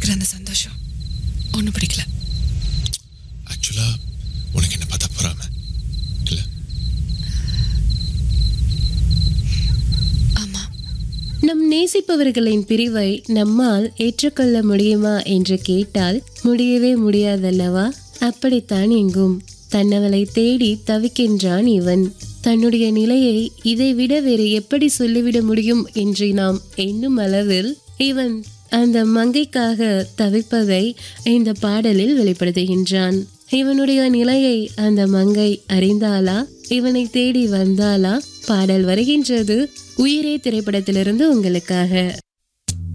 இருக்கிற அந்த சந்தோஷம் ஒன்றும் பிடிக்கல ஆக்சுவலா உனக்கு என்ன பார்த்தா பொறாம இல்ல ஆமா நம் நேசிப்பவர்களின் பிரிவை நம்மால் ஏற்றுக்கொள்ள முடியுமா என்று கேட்டால் முடியவே முடியாதல்லவா அப்படித்தான் எங்கும் தன்னவளை தேடி தவிக்கின்றான் இவன் தன்னுடைய நிலையை இதைவிட வேறு எப்படி சொல்லிவிட முடியும் என்று நாம் எண்ணும் அளவில் இவன் அந்த மங்கைக்காக தவிப்பதை இந்த பாடலில் வெளிப்படுத்துகின்றான் இவனுடைய நிலையை அந்த மங்கை அறிந்தாளா இவனை தேடி வந்தாளா பாடல் வருகின்றது உயிரே திரைப்படத்திலிருந்து உங்களுக்காக